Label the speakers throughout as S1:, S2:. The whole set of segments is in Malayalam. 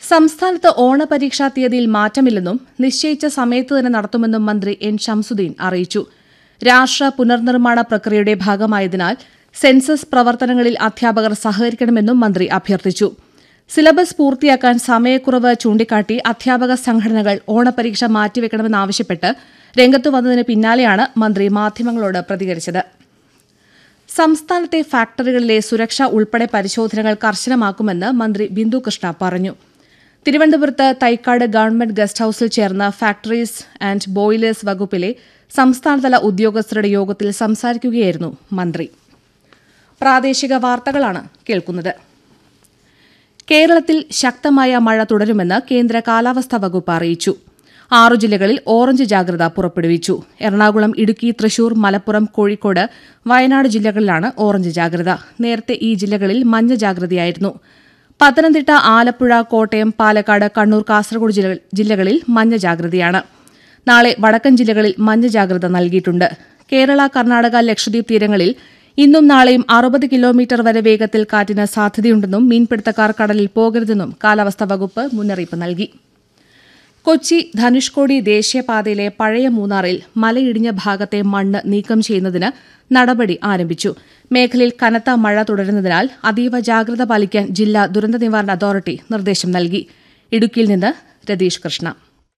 S1: സംസ്ഥാനത്ത് ഓണപരീക്ഷാ തീയതിയിൽ മാറ്റമില്ലെന്നും നിശ്ചയിച്ച സമയത്ത് തന്നെ നടത്തുമെന്നും മന്ത്രി എൻ ഷംസുദ്ദീൻ അറിയിച്ചു രാഷ്ട്ര പുനർനിർമ്മാണ പ്രക്രിയയുടെ ഭാഗമായതിനാൽ സെൻസസ് പ്രവർത്തനങ്ങളിൽ അധ്യാപകർ സഹകരിക്കണമെന്നും മന്ത്രി അഭ്യർത്ഥിച്ചു സിലബസ് പൂർത്തിയാക്കാൻ സമയക്കുറവ് ചൂണ്ടിക്കാട്ടി അധ്യാപക സംഘടനകൾ ഓണപരീക്ഷ മാറ്റിവെക്കണമെന്നാവശ്യപ്പെട്ട് രംഗത്തു വന്നതിന് പിന്നാലെയാണ് മന്ത്രി മാധ്യമങ്ങളോട് പ്രതികരിച്ചത് സംസ്ഥാനത്തെ ഫാക്ടറികളിലെ സുരക്ഷ ഉൾപ്പെടെ പരിശോധനകൾ കർശനമാക്കുമെന്ന് മന്ത്രി ബിന്ദു കൃഷ്ണ പറഞ്ഞു തിരുവനന്തപുരത്ത് തൈക്കാട് ഗവൺമെന്റ് ഗസ്റ്റ് ഹൌസിൽ ചേർന്ന ഫാക്ടറീസ് ആൻഡ് ബോയിലേഴ്സ് വകുപ്പിലെ സംസ്ഥാനതല ഉദ്യോഗസ്ഥരുടെ യോഗത്തിൽ സംസാരിക്കുകയായിരുന്നു മന്ത്രി പ്രാദേശിക വാർത്തകളാണ് കേൾക്കുന്നത് കേരളത്തിൽ ശക്തമായ മഴ തുടരുമെന്ന് കേന്ദ്ര കാലാവസ്ഥാ വകുപ്പ് അറിയിച്ചു ആറു ജില്ലകളിൽ ഓറഞ്ച് ജാഗ്രത പുറപ്പെടുവിച്ചു എറണാകുളം ഇടുക്കി തൃശൂർ മലപ്പുറം കോഴിക്കോട് വയനാട് ജില്ലകളിലാണ് ഓറഞ്ച് ജാഗ്രത നേരത്തെ ഈ ജില്ലകളിൽ മഞ്ഞ ജാഗ്രതയായിരുന്നു പത്തനംതിട്ട ആലപ്പുഴ കോട്ടയം പാലക്കാട് കണ്ണൂർ കാസർഗോഡ് ജില്ല- ജില്ലകളിൽ മഞ്ഞ ജാഗ്രതയാണ് നാളെ വടക്കൻ ജില്ലകളിൽ മഞ്ഞ ജാഗ്രത നൽകിയിട്ടുണ്ട് കേരള കർണാടക ലക്ഷദ്വീപ് തീരങ്ങളിൽ ഇന്നും നാളെയും അറുപത് കിലോമീറ്റർ വരെ വേഗത്തിൽ കാറ്റിന് സാധ്യതയുണ്ടെന്നും മീൻപിടുത്തക്കാർ കടലിൽ പോകരുതെന്നും കാലാവസ്ഥാ വകുപ്പ് മുന്നറിയിപ്പ് നൽകി കൊച്ചി ധനുഷ്കോടി ദേശീയപാതയിലെ പഴയ മൂന്നാറിൽ മലയിടിഞ്ഞ ഭാഗത്തെ മണ്ണ് നീക്കം ചെയ്യുന്നതിന് നടപടി ആരംഭിച്ചു മേഖലയിൽ കനത്ത മഴ തുടരുന്നതിനാൽ അതീവ ജാഗ്രത പാലിക്കാൻ ജില്ലാ ദുരന്ത നിവാരണ അതോറിറ്റി നിർദ്ദേശം നൽകി ഇടുക്കിയിൽ നിന്ന് രതീഷ് കൃഷ്ണ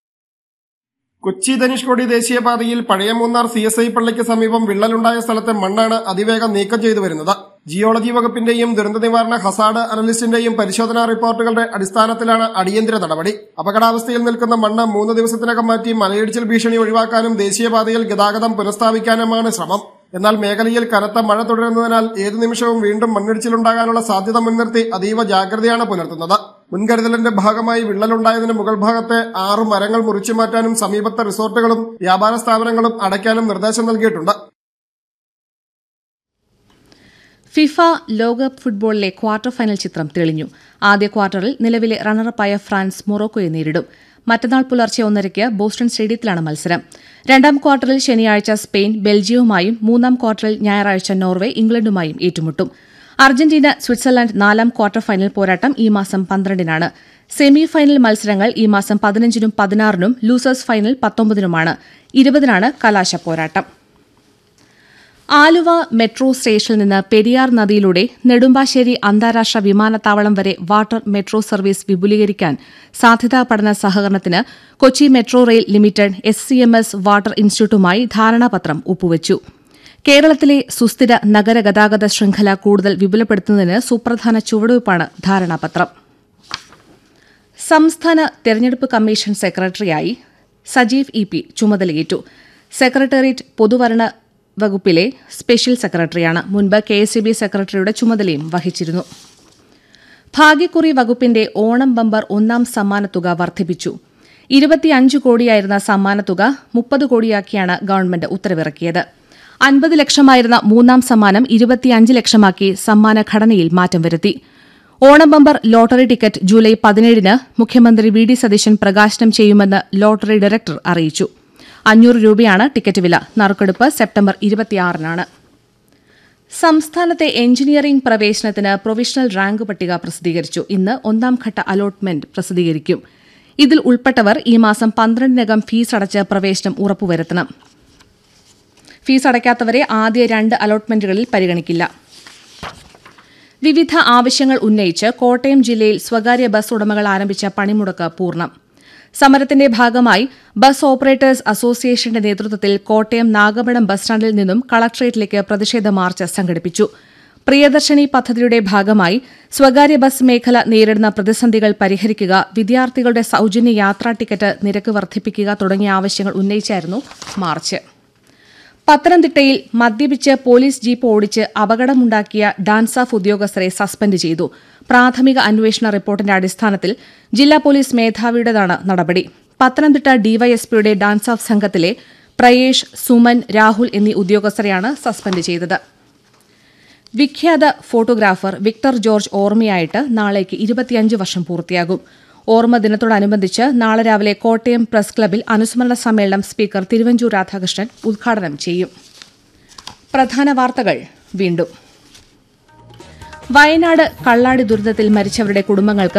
S2: കൊച്ചി ധനുഷ്കോടി ദേശീയപാതയിൽ പഴയ മൂന്നാർ സി എസ് ഐ പള്ളിക്ക് സമീപം വിള്ളലുണ്ടായ സ്ഥലത്തെ മണ്ണാണ് അതിവേഗം നീക്കം ചെയ്തു വരുന്നത് ജിയോളജി വകുപ്പിന്റെയും ദുരന്ത നിവാരണ ഹസാഡ് അനലിസ്റ്റിന്റെയും പരിശോധനാ റിപ്പോർട്ടുകളുടെ അടിസ്ഥാനത്തിലാണ് അടിയന്തര നടപടി അപകടാവസ്ഥയിൽ നിൽക്കുന്ന മണ്ണ് മൂന്ന് ദിവസത്തിനകം മാറ്റി മലയിടിച്ചിൽ ഭീഷണി ഒഴിവാക്കാനും ദേശീയപാതയിൽ ഗതാഗതം പുനഃസ്ഥാപിക്കാനുമാണ് ശ്രമം എന്നാൽ മേഖലയിൽ കനത്ത മഴ തുടരുന്നതിനാൽ ഏതു നിമിഷവും വീണ്ടും മണ്ണിടിച്ചിലുണ്ടാകാനുള്ള സാധ്യത മുൻനിർത്തി അതീവ ജാഗ്രതയാണ് പുലർത്തുന്നത് മുൻകരുതലിന്റെ ഭാഗമായി വിള്ളലുണ്ടായതിന് മുകൾ ഭാഗത്തെ ആറ് മരങ്ങൾ മുറിച്ചു മാറ്റാനും സമീപത്തെ റിസോർട്ടുകളും വ്യാപാര സ്ഥാപനങ്ങളും അടയ്ക്കാനും നിർദ്ദേശം നൽകിയിട്ടുണ്ട്
S1: ഫിഫ ലോകകപ്പ് ഫുട്ബോളിലെ ക്വാർട്ടർ ഫൈനൽ ചിത്രം തെളിഞ്ഞു ആദ്യ ക്വാർട്ടറിൽ നിലവിലെ റണ്ണറപ്പായ ഫ്രാൻസ് മൊറോക്കോയെ നേരിടും മറ്റന്നാൾ പുലർച്ചെ ഒന്നരയ്ക്ക് ബോസ്റ്റൺ സ്റ്റേഡിയത്തിലാണ് മത്സരം രണ്ടാം ക്വാർട്ടറിൽ ശനിയാഴ്ച സ്പെയിൻ ബെൽജിയവുമായും മൂന്നാം ക്വാർട്ടറിൽ ഞായറാഴ്ച നോർവെ ഇംഗ്ലണ്ടുമായും ഏറ്റുമുട്ടും അർജന്റീന സ്വിറ്റ്സർലൻഡ് നാലാം ക്വാർട്ടർ ഫൈനൽ പോരാട്ടം ഈ മാസം പന്ത്രണ്ടിനാണ് സെമി ഫൈനൽ മത്സരങ്ങൾ ഈ മാസം പതിനഞ്ചിനും പതിനാറിനും ലൂസേഴ്സ് ഫൈനൽ പത്തൊമ്പതിനുമാണ് ഇരുപതിനാണ് കലാശ പോരാട്ടം ആലുവ മെട്രോ സ്റ്റേഷനിൽ നിന്ന് പെരിയാർ നദിയിലൂടെ നെടുമ്പാശ്ശേരി അന്താരാഷ്ട്ര വിമാനത്താവളം വരെ വാട്ടർ മെട്രോ സർവീസ് വിപുലീകരിക്കാൻ സാധ്യതാ പഠന സഹകരണത്തിന് Kochi metro rail limited S C M S water ഇൻസ്റ്റിറ്റ്യൂട്ടുമായി ധാരണാപത്രം ഒപ്പുവച്ചു കേരളത്തിലെ സുസ്ഥിര നഗര ഗതാഗത ശൃംഖല കൂടുതൽ വിപുലപ്പെടുത്തുന്നതിന് സുപ്രധാന ചുവടുവയ്പ്പാണ് ധാരണാപത്രം സംസ്ഥാന തെരഞ്ഞെടുപ്പ് കമ്മീഷൻ സെക്രട്ടറിയായി സജീവ് ഇ പി ചുമതലയേറ്റു സെക്രട്ടേറിയറ്റ് പൊതുഭരണ വകുപ്പിലെ സ്പെഷ്യൽ സെക്രട്ടറിയാണ് മുൻപ് കെ എസ് ബി സെക്രട്ടറിയുടെ ചുമതലയും വഹിച്ചിരുന്നു ഭാഗ്യക്കുറി വകുപ്പിന്റെ ഓണം ബമ്പർ ഒന്നാം സമ്മാനത്തുക വർദ്ധിപ്പിച്ചു ഇരുപത്തിയഞ്ച് കോടിയായിരുന്ന സമ്മാനത്തുക മുപ്പത് കോടിയാക്കിയാണ് ഗവൺമെന്റ് ഉത്തരവിറക്കിയത് അൻപത് ലക്ഷമായിരുന്ന മൂന്നാം സമ്മാനം ഇരുപത്തിയഞ്ച് ലക്ഷമാക്കി സമ്മാന ഘടനയിൽ മാറ്റം വരുത്തി Onam bumper lottery ticket July പതിനേഴിന് മുഖ്യമന്ത്രി വി ഡി സതീശൻ പ്രകാശനം ചെയ്യുമെന്ന് ലോട്ടറി ഡയറക്ടർ അറിയിച്ചു അഞ്ഞൂറ് രൂപയാണ് ടിക്കറ്റ് വില നറുക്കെടുപ്പ് സെപ്റ്റംബർ ഇരുപത്തിയാറിനാണ് സംസ്ഥാനത്തെ എഞ്ചിനീയറിംഗ് പ്രവേശനത്തിന് പ്രൊവിഷണൽ റാങ്ക് പട്ടിക പ്രസിദ്ധീകരിച്ചു ഇന്ന് ഒന്നാം ഘട്ട അലോട്ട്മെന്റ് പ്രസിദ്ധീകരിക്കും ഇതിൽ ഉൾപ്പെട്ടവർ ഈ മാസം പന്ത്രണ്ടിനകം ഫീസ് അടച്ച് പ്രവേശനം ഉറപ്പുവരുത്തണം ഫീസ് അടയ്ക്കാത്തവരെ ആദ്യ രണ്ട് അലോട്ട്മെന്റുകളിൽ പരിഗണിക്കില്ല വിവിധ ആവശ്യങ്ങൾ ഉന്നയിച്ച് കോട്ടയം ജില്ലയിൽ സ്വകാര്യ ബസ് ഉടമകൾ ആരംഭിച്ച പണിമുടക്ക് പൂർണ്ണം സമരത്തിന്റെ ഭാഗമായി ബസ് ഓപ്പറേറ്റേഴ്സ് അസോസിയേഷന്റെ നേതൃത്വത്തിൽ കോട്ടയം നാഗപടം ബസ് സ്റ്റാൻഡിൽ നിന്നും കളക്ടറേറ്റിലേക്ക് പ്രതിഷേധ മാർച്ച് സംഘടിപ്പിച്ചു പ്രിയദർശിനി പദ്ധതിയുടെ ഭാഗമായി സ്വകാര്യ ബസ് മേഖല നേരിടുന്ന പ്രതിസന്ധികൾ പരിഹരിക്കുക വിദ്യാർത്ഥികളുടെ സൌജന്യ യാത്രാ ടിക്കറ്റ് നിരക്ക് വർദ്ധിപ്പിക്കുക തുടങ്ങിയ ആവശ്യങ്ങൾ ഉന്നയിച്ചായിരുന്നു മാർച്ച് പത്തനംതിട്ടയിൽ മദ്യപിച്ച് പോലീസ് ജീപ്പ് ഓടിച്ച് അപകടമുണ്ടാക്കിയ ഡാൻസ് ഓഫ് ഉദ്യോഗസ്ഥരെ സസ്പെൻഡ് ചെയ്തു പ്രാഥമിക അന്വേഷണ റിപ്പോർട്ടിന്റെ അടിസ്ഥാനത്തിൽ ജില്ലാ പോലീസ് മേധാവിയുടേതാണ് നടപടി പത്തനംതിട്ട ഡിവൈഎസ്പിയുടെ ഡാൻസ് ഓഫ് സംഘത്തിലെ പ്രയേഷ് സുമൻ രാഹുൽ എന്നീ ഉദ്യോഗസ്ഥരെയാണ് സസ്പെൻഡ് ചെയ്തത് വിഖ്യാത ഫോട്ടോഗ്രാഫർ വിക്ടർ ജോർജ് ഓർമ്മയായിട്ട് നാളേക്ക് ഇരുപത്തിയഞ്ച് വർഷം പൂർത്തിയാകും ഓർമ്മ ദിനത്തോടനുബന്ധിച്ച് നാളെ രാവിലെ കോട്ടയം പ്രസ് ക്ലബിൽ അനുസ്മരണ സമ്മേളനം സ്പീക്കർ തിരുവഞ്ചൂർ രാധാകൃഷ്ണൻ ഉദ്ഘാടനം ചെയ്യും പ്രധാന വാർത്തകൾ വീണ്ടും വയനാട് കള്ളാടി ദുരന്തത്തിൽ മരിച്ചവരുടെ കുടുംബങ്ങൾക്ക്